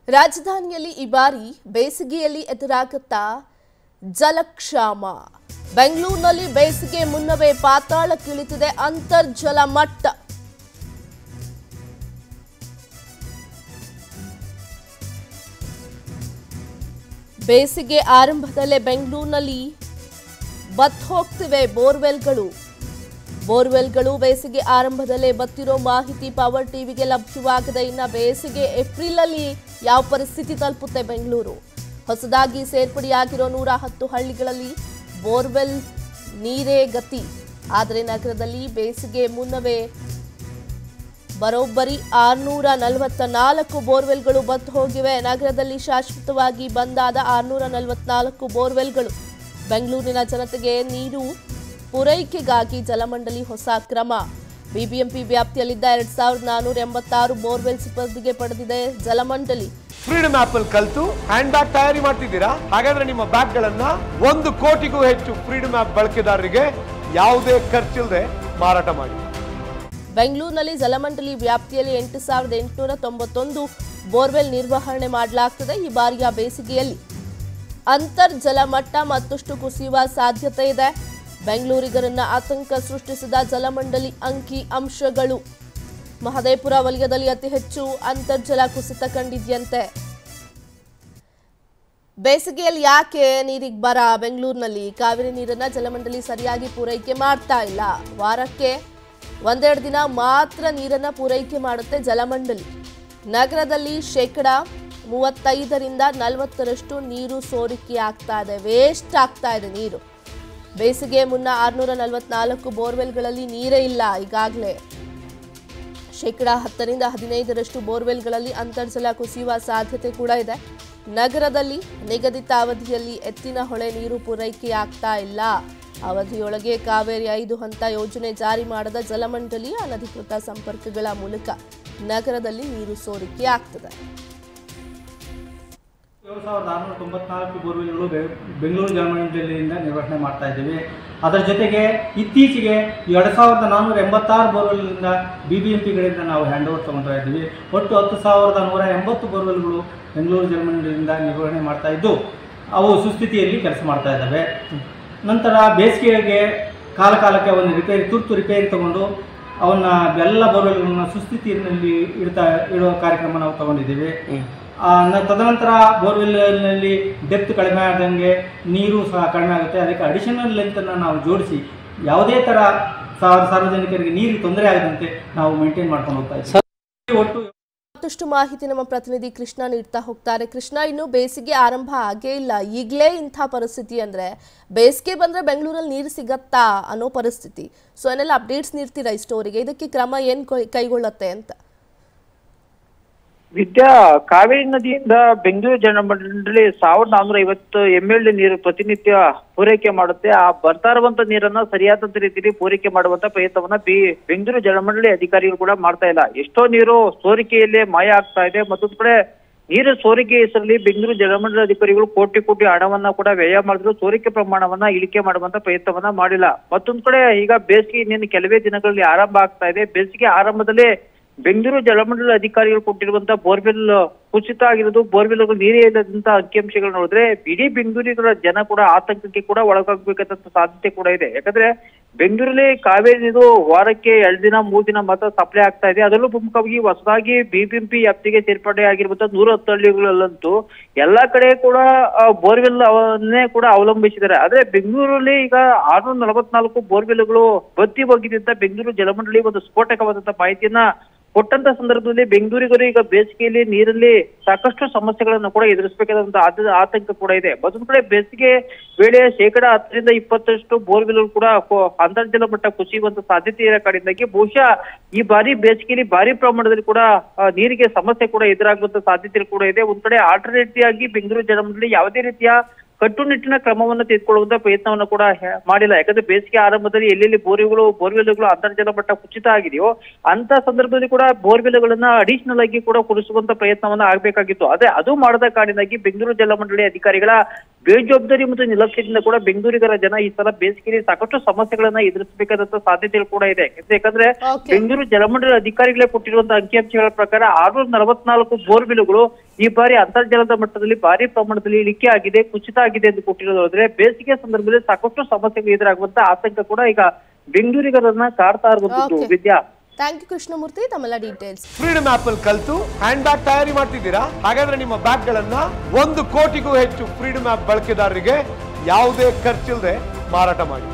ರಾಜಧಾನಿಯಲ್ಲಿ ಈ ಬಾರಿ ಬೇಸಿಗೆಯಲ್ಲಿ ಎದುರಾಗುತ್ತಾ ಜಲಕ್ಷಾಮ ಬೆಂಗಳೂರಿನಲ್ಲಿ ಬೇಸಿಗೆ ಮುನ್ನವೇ ಪಾತಾಳಕ್ಕಿಳಿತಿದೆ ಅಂತರ್ಜಲ ಮಟ್ಟ ಬೇಸಿಗೆ ಆರಂಭದಲ್ಲೇ ಬೆಂಗಳೂರಿನಲ್ಲಿ ಬತ್ ಹೋಗ್ತಿವೆ ಬೋರ್ವೆಲ್ಗಳು ಬೋರ್ವೆಲ್ಗಳು ಬೇಸಿಗೆ ಆರಂಭದಲ್ಲೇ ಬತ್ತಿರೋ ಮಾಹಿತಿ ಪವರ್ ಟಿವಿಗೆ ಲಭ್ಯವಾಗದೆ ಇನ್ನ ಬೇಸಿಗೆ ಏಪ್ರಿಲ್ ಅಲ್ಲಿ ಯಾವ ಪರಿಸ್ಥಿತಿ ತಲುಪುತ್ತೆ ಬೆಂಗಳೂರು ಹೊಸದಾಗಿ ಸೇರ್ಪಡೆಯಾಗಿರೋ ನೂರ ಹತ್ತು ಹಳ್ಳಿಗಳಲ್ಲಿ ಬೋರ್ವೆಲ್ ನೀರೇ ಗತಿ ಆದರೆ ನಗರದಲ್ಲಿ ಬೇಸಿಗೆ ಮುನ್ನವೇ ಬರೋಬ್ಬರಿ ಆರ್ನೂರ ನಲವತ್ತ ನಾಲ್ಕು ಬೋರ್ವೆಲ್ಗಳು ಬತ್ತು ಹೋಗಿವೆ ನಗರದಲ್ಲಿ ಶಾಶ್ವತವಾಗಿ ಬಂದಾದ ಆರ್ನೂರ ನಲವತ್ನಾಲ್ಕು ಬೋರ್ವೆಲ್ಗಳು ಬೆಂಗಳೂರಿನ ಜನತೆಗೆ ನೀರು ಪೂರೈಕೆಗಾಗಿ ಜಲಮಂಡಳಿ ಹೊಸ ಕ್ರಮ ಬಿಬಿಎಂಪಿ ವ್ಯಾಪ್ತಿಯಲ್ಲಿದ್ದ ಎರಡ್ ಸಾವಿರದ ನಾನೂರ ಎಂಬತ್ತಾರು ಬೋರ್ವೆಲ್ ಸುಪರ್ದಿಗೆ ಪಡೆದಿದೆ ಜಲಮಂಡಳಿ ಫ್ರೀಡಮ್ ಆಪ್ ಅಲ್ಲಿ ಕಲ್ತು ಹ್ಯಾಂಡ್ ಬ್ಯಾಗ್ ತಯಾರಿ ಮಾಡ್ತಿದ್ದೀರಾ ಹಾಗಾದ್ರೆ ನಿಮ್ಮ ಬ್ಯಾಗ್ ಗಳನ್ನ ಒಂದು ಕೋಟಿಗೂ ಹೆಚ್ಚು ಫ್ರೀಡಮ್ ಆಪ್ ಬಳಕೆದಾರರಿಗೆ ಯಾವುದೇ ಖರ್ಚಿಲ್ಲದೆ ಮಾರಾಟ ಮಾಡಿ ಬೆಂಗಳೂರಿನಲ್ಲಿ ಜಲಮಂಡಳಿ ವ್ಯಾಪ್ತಿಯಲ್ಲಿ ಎಂಟು ಸಾವಿರದ ಎಂಟುನೂರ ತೊಂಬತ್ತೊಂದು ಬೋರ್ವೆಲ್ ನಿರ್ವಹಣೆ ಮಾಡಲಾಗ್ತದೆ ಈ ಬಾರಿಯ ಬೇಸಿಗೆಯಲ್ಲಿ ಅಂತರ್ಜಲ ಮಟ್ಟ ಮತ್ತಷ್ಟು ಕುಸಿಯುವ ಸಾಧ್ಯತೆ ಇದೆ ಬೆಂಗಳೂರಿಗರನ್ನ ಆತಂಕ ಸೃಷ್ಟಿಸಿದ ಜಲಮಂಡಳಿ ಅಂಕಿ ಅಂಶಗಳು ಮಹದೇಪುರ ವಲಯದಲ್ಲಿ ಅತಿ ಹೆಚ್ಚು ಅಂತರ್ಜಲ ಕುಸಿತ ಕಂಡಿದ್ಯಂತೆ ಬೇಸಿಗೆಯಲ್ಲಿ ಯಾಕೆ ನೀರಿಗೆ ಬರ ಬೆಂಗಳೂರಿನಲ್ಲಿ ಕಾವೇರಿ ನೀರನ್ನ ಜಲಮಂಡಳಿ ಸರಿಯಾಗಿ ಪೂರೈಕೆ ಮಾಡ್ತಾ ಇಲ್ಲ ವಾರಕ್ಕೆ ಒಂದೆರಡು ದಿನ ಮಾತ್ರ ನೀರನ್ನ ಪೂರೈಕೆ ಮಾಡುತ್ತೆ ಜಲಮಂಡಳಿ ನಗರದಲ್ಲಿ ಶೇಕಡ ಮೂವತ್ತೈದರಿಂದ ನಲವತ್ತರಷ್ಟು ನೀರು ಸೋರಿಕೆ ಆಗ್ತಾ ಇದೆ ವೇಸ್ಟ್ ಆಗ್ತಾ ಇದೆ ನೀರು ಬೇಸಿಗೆ ಮುನ್ನ ಆರುನೂರ ನಲವತ್ನಾಲ್ಕು ಬೋರ್ವೆಲ್ಗಳಲ್ಲಿ ನೀರೇ ಇಲ್ಲ ಈಗಾಗಲೇ ಶೇಕಡ ಹತ್ತರಿಂದ ಹದಿನೈದರಷ್ಟು ಬೋರ್ವೆಲ್ಗಳಲ್ಲಿ ಅಂತರ್ಜಲ ಕುಸಿಯುವ ಸಾಧ್ಯತೆ ಕೂಡ ಇದೆ ನಗರದಲ್ಲಿ ನಿಗದಿತ ಅವಧಿಯಲ್ಲಿ ಎತ್ತಿನ ಹೊಳೆ ನೀರು ಪೂರೈಕೆಯಾಗ್ತಾ ಇಲ್ಲ ಅವಧಿಯೊಳಗೆ ಕಾವೇರಿ ಐದು ಹಂತ ಯೋಜನೆ ಜಾರಿ ಮಾಡದ ಜಲಮಂಡಳಿ ಅನಧಿಕೃತ ಸಂಪರ್ಕಗಳ ಮೂಲಕ ನಗರದಲ್ಲಿ ನೀರು ಸೋರಿಕೆ ಆಗ್ತದೆ ಏಳು ಸಾವಿರದ ಆರುನೂರ ತೊಂಬತ್ನಾಲ್ಕು ಬೋರ್ವೆಲ್ಗಳು ಬೆ- ಬೆಂಗಳೂರು ಜಲಮಂಡಳಿಯಿಂದ ನಿರ್ವಹಣೆ ಮಾಡ್ತಾ ಇದ್ದೀವಿ ಅದರ ಜೊತೆಗೆ ಇತ್ತೀಚೆಗೆ ಎರಡು ಸಾವಿರದ ನಾನ್ನೂರ ಎಂಬತ್ತಾರು ಬೋರ್ವೆಲ್ನಿಂದ ಬಿ ಬಿ ಎಂ ಪಿಗಳಿಂದ ನಾವು ಹ್ಯಾಂಡ್ ಓವರ್ ತೊಗೊಳ್ತಾ ಇದ್ದೀವಿ ಒಟ್ಟು ಹತ್ತು ಸಾವಿರದ ನೂರ ಎಂಬತ್ತು ಬೋರ್ವೆಲ್ಗಳು ಬೆಂಗಳೂರು ಜಲಮಂಡಳಿಯಿಂದ ನಿರ್ವಹಣೆ ಮಾಡ್ತಾ ಇದ್ದು ಅವು ಸುಸ್ಥಿತಿಯಲ್ಲಿ ಕೆಲಸ ಮಾಡ್ತಾ ಇದ್ದಾವೆ ನಂತರ ಬೇಸಿಗೆಗೆ ಕಾಲ ಕಾಲಕ್ಕೆ ಅವನ್ನ ರಿಪೇರಿ ತುರ್ತು ರಿಪೇರಿ ತಗೊಂಡು ಅವನ್ನ ಎಲ್ಲ ಬೋರ್ವೆಲ್ಗಳನ್ನ ಸುಸ್ಥಿತಿಯಲ್ಲಿ ಇಡ್ತಾ ಇಡುವ ಕಾರ್ಯಕ್ರಮ ನಾವು ತಗೊಂಡಿದ್ದೀವಿ ಆ, ನ- ತದನಂತರ ಬೋರ್ವೆಲ್ನಲ್ಲಿ ಡೆಪ್ತ್ ಕಡಿಮೆ ಆದಂಗೆ ನೀರು ಸಹ ಕಡಿಮೆ ಆಗುತ್ತೆ ಅದಕ್ಕೆ ಅಡಿಷನಲ್ ಲೆಂತನ್ನು ನಾವು ಜೋಡಿಸಿ ಯಾವುದೇ ಥರ ಸಾರ್- ಸಾರ್ವಜನಿಕರಿಗೆ ನೀರಿಗೆ ತೊಂದರೆ ಆಗದಂತೆ ನಾವು ಮೇಂಟೈನ್ ಮಾಡ್ಕೊಂಡು ಹೋಗ್ತಾ ಇದ್ದೀವಿ ಒಟ್ಟು ಮತ್ತಷ್ಟು ಮಾಹಿತಿ ನಮ್ಮ ಪ್ರತಿನಿಧಿ ಕೃಷ್ಣ ನೀಡ್ತಾ ಹೋಗ್ತಾರೆ ಕೃಷ್ಣ ಇನ್ನು ಬೇಸಿಗೆ ಆರಂಭ ಆಗೇ ಇಲ್ಲ ಈಗಲೇ ಇಂಥ ಪರಿಸ್ಥಿತಿ ಅಂದ್ರೆ ಬೇಸಿಗೆ ಬಂದ್ರೆ ಬೆಂಗಳೂರಲ್ಲಿ ನೀರು ಸಿಗತ್ತಾ ಅನ್ನೋ ಪರಿಸ್ಥಿತಿ ಸೊ ಏನೆಲ್ಲ ಅಪ್ಡೇಟ್ಸ್ ನೀಡ್ತೀರಾ ಈ ಸ್ಟೋರಿಗೆ ಇದಕ್ಕೆ ಕ್ರಮ ಏನ್ ಕೈ- ಕೈಗೊಳ್ಳತ್ತೆ ಅಂತ ವಿದ್ಯಾ ಕಾವೇರಿ ನದಿಯಿಂದ ಬೆಂಗಳೂರು ಜಲಮಂಡಳಿ ಸಾವಿರದ ನಾನ್ನೂರ ಐವತ್ತು ಎಂ ಎಲ್ ನೀರು ಪ್ರತಿನಿತ್ಯ ಪೂರೈಕೆ ಮಾಡುತ್ತೆ ಆ ಬರ್ತಾ ಇರುವಂತ ನೀರನ್ನ ಸರಿಯಾದಂತ ರೀತಿಯಲ್ಲಿ ಪೂರೈಕೆ ಮಾಡುವಂತ ಪ್ರಯತ್ನವನ್ನ ಬಿ ಬೆಂಗಳೂರು ಜಲಮಂಡಳಿ ಅಧಿಕಾರಿಗಳು ಕೂಡ ಮಾಡ್ತಾ ಇಲ್ಲ ಎಷ್ಟೋ ನೀರು ಸೋರಿಕೆಯಲ್ಲೇ ಮಾಯ ಆಗ್ತಾ ಇದೆ ಮತ್ತೊಂದು ಕಡೆ ನೀರು ಸೋರಿಕೆ ಹೆಸರಲ್ಲಿ ಬೆಂಗಳೂರು ಜಲಮಂಡಳಿ ಅಧಿಕಾರಿಗಳು ಕೋಟಿ ಕೋಟಿ ಹಣವನ್ನ ಕೂಡ ವ್ಯಯ ಮಾಡಿದ್ರು ಸೋರಿಕೆ ಪ್ರಮಾಣವನ್ನ ಇಳಿಕೆ ಮಾಡುವಂತ ಪ್ರಯತ್ನವನ್ನ ಮಾಡಿಲ್ಲ ಮತ್ತೊಂದು ಕಡೆ ಈಗ ಬೇಸಿಗೆ ಇನ್ನೇನು ಕೆಲವೇ ದಿನಗಳಲ್ಲಿ ಆರಂಭ ಆಗ್ತಾ ಇದೆ ಬೇಸಿಗೆ ಆರಂಭದಲ್ಲೇ ಬೆಂಗಳೂರು ಜಲಮಂಡಳಿ ಅಧಿಕಾರಿಗಳು ಕೊಟ್ಟಿರುವಂತ ಬೋರ್ವೆಲ್ ಕುಸಿತ ಆಗಿರೋದು ಬೋರ್ವೆಲ್ಗಳು ನೀರೇ ಇಲ್ಲದಂತ ಅಂಕಿಅಂಶಗಳು ನೋಡಿದ್ರೆ ಇಡೀ ಬೆಂಗಳೂರಿನ ಜನ ಕೂಡ ಆತಂಕಕ್ಕೆ ಕೂಡ ಒಳಗಾಗಬೇಕಂತ ಸಾಧ್ಯತೆ ಕೂಡ ಇದೆ ಯಾಕಂದ್ರೆ ಬೆಂಗಳೂರಲ್ಲಿ ಕಾವೇರಿ ನೀರು ವಾರಕ್ಕೆ ಎರಡು ದಿನ ಮೂರು ದಿನ ಮಾತ್ರ ಸಪ್ಲೈ ಆಗ್ತಾ ಇದೆ ಅದರಲ್ಲೂ ಪ್ರಮುಖವಾಗಿ ಹೊಸದಾಗಿ ಬಿಬಿಎಂಪಿ ವ್ಯಾಪ್ತಿಗೆ ಸೇರ್ಪಡೆ ಆಗಿರುವಂತ ನೂರ ಹತ್ತು ಹಳ್ಳಿಗಳಲ್ಲಂತೂ ಎಲ್ಲಾ ಕಡೆ ಕೂಡ ಬೋರ್ವೆಲ್ ಅವನ್ನೇ ಕೂಡ ಅವಲಂಬಿಸಿದ್ದಾರೆ ಆದ್ರೆ ಬೆಂಗಳೂರಲ್ಲಿ ಈಗ ಆರ್ನೂರ ನಲವತ್ನಾಲ್ಕು ಬೋರ್ವೆಲ್ಗಳು ಬತ್ತಿ ಹೋಗಿದೆ ಅಂತ ಬೆಂಗಳೂರು ಜಲಮಂಡಳಿ ಒಂದು ಸ್ಫೋಟಕವಾದಂತ ಮಾಹಿತಿಯನ್ನ ಕೊಟ್ಟಂತ ಸಂದರ್ಭದಲ್ಲಿ ಬೆಂಗಳೂರಿಗರು ಈಗ ಬೇಸಿಗೆಯಲ್ಲಿ ನೀರಲ್ಲಿ ಸಾಕಷ್ಟು ಸಮಸ್ಯೆಗಳನ್ನು ಕೂಡ ಎದುರಿಸಬೇಕಾದಂತ ಆತ- ಆತಂಕ ಕೂಡ ಇದೆ ಮತ್ತೊಂದು ಕಡೆ ಬೇಸಿಗೆ ವೇಳೆ ಶೇಕಡ ಹತ್ತರಿಂದ ಇಪ್ಪತ್ತಷ್ಟು ಬೋರ್ವೆಲ್ ಕೂಡ ಕೊ- ಅಂತರ್ಜಲ ಮಟ್ಟ ಕುಸಿಯುವಂತ ಸಾಧ್ಯತೆ ಇರೋ ಕಾರಣದಿಂದಾಗಿ ಬಹುಶಃ ಈ ಬಾರಿ ಬೇಸಿಗೆಯಲ್ಲಿ ಭಾರಿ ಪ್ರಮಾಣದಲ್ಲಿ ಕೂಡ ಆ, ನೀರಿಗೆ ಸಮಸ್ಯೆ ಕೂಡ ಎದುರಾಗುವಂತ ಸಾಧ್ಯತೆ ಕೂಡ ಇದೆ ಒಂದ್ ಕಡೆ ಆಲ್ಟರ್ನೇಟಿವ್ ಆಗಿ ಬೆಂಗಳೂರು ಜಲಮಂಡಳಿ ಯಾವುದೇ ರೀತಿಯ ಕಟ್ಟುನಿಟ್ಟಿನ ಕ್ರಮವನ್ನು ತೆಗೆದುಕೊಳ್ಳುವಂತ ಪ್ರಯತ್ನವನ್ನು ಕೂಡ ಹೆ- ಮಾಡಿಲ್ಲ ಯಾಕಂದ್ರೆ ಬೇಸಿಗೆ ಆರಂಭದಲ್ಲಿ ಎಲ್ಲೆಲ್ಲಿ ಬೋರ್ವೆಲ್ಗಳು ಬೋರ್ವೆಲ್ಗಳು ಅಂತರ್ಜಲ ಮಟ್ಟ ಕುಸಿತ ಆಗಿದೆಯೋ ಅಂತ ಸಂದರ್ಭದಲ್ಲಿ ಕೂಡ ಬೋರ್ವೆಲ್ಗಳನ್ನ ಅಡಿಷನಲ್ ಆಗಿ ಕೂಡ ಕುಡಿಸುವಂತ ಪ್ರಯತ್ನವನ್ನ ಆಗ್ಬೇಕಾಗಿತ್ತು ಅದೇ ಅದು ಮಾಡದ ಕಾರಣದಿಂದಾಗಿ ಬೆಂಗಳೂರು ಜಲಮಂಡಳಿ ಅಧಿಕಾರಿಗಳ ಬೇಜವಾಬ್ದಾರಿ ಮತ್ತು ನಿರ್ಲಕ್ಷ್ಯದಿಂದ ಕೂಡ ಬೆಂಗಳೂರಿಗರ ಜನ ಈ ಸಲ ಬೇಸಿಗೆಯಲ್ಲಿ ಸಾಕಷ್ಟು ಸಮಸ್ಯೆಗಳನ್ನ ಎದುರಿಸಬೇಕಾದಂತ ಸಾಧ್ಯತೆಗಳು ಕೂಡ ಇದೆ ಯಾಕಂದ್ರೆ Okay. ಬೆಂಗಳೂರು ಜಲಮಂಡಳಿ ಅಧಿಕಾರಿಗಳೇ ಕೊಟ್ಟಿರುವಂತಹ ಅಂಕಿಅಂಶಗಳ ಪ್ರಕಾರ ಆರ್ನೂರ ನಲವತ್ನಾಲ್ಕು ಬೋರ್ವೆಲ್ಗಳು ಈ ಬಾರಿ ಅಂತರ್ಜಲದ ಮಟ್ಟದಲ್ಲಿ ಭಾರಿ ಪ್ರಮಾಣದಲ್ಲಿ ಇಳಿಕೆ ಆಗಿದೆ ಕುಸಿತ ಆಗಿದೆ ಎಂದು ಕೊಟ್ಟಿರೋದ್ರೆ ಬೇಸಿಗೆ ಸಂದರ್ಭದಲ್ಲಿ ಸಾಕಷ್ಟು ಸಮಸ್ಯೆಗಳು ಎದುರಾಗುವಂತ ಆತಂಕ ಕೂಡ ಈಗ ಬೆಂಗಳೂರಿಗರನ್ನ ಕಾಡ್ತಾ ಇರುವಂತದ್ದು Okay. Vidya thank you Krishnamurthy ತಮ್ಮೆಲ್ಲ ಡೀಟೇಲ್ಸ್ ಫ್ರೀಡಮ್ ಆಪ್ ಅಲ್ಲಿ ಕಲ್ತು ಹ್ಯಾಂಡ್ ಬ್ಯಾಗ್ ತಯಾರಿ ಮಾಡ್ತಿದ್ದೀರಾ ಹಾಗಾದ್ರೆ ನಿಮ್ಮ ಬ್ಯಾಗ್ ಗಳನ್ನ ಒಂದು ಕೋಟಿಗೂ ಹೆಚ್ಚು ಫ್ರೀಡಮ್ ಆಪ್ ಬಳಕೆದಾರರಿಗೆ ಯಾವುದೇ ಖರ್ಚಿಲ್ಲದೆ ಮಾರಾಟ ಮಾಡಿ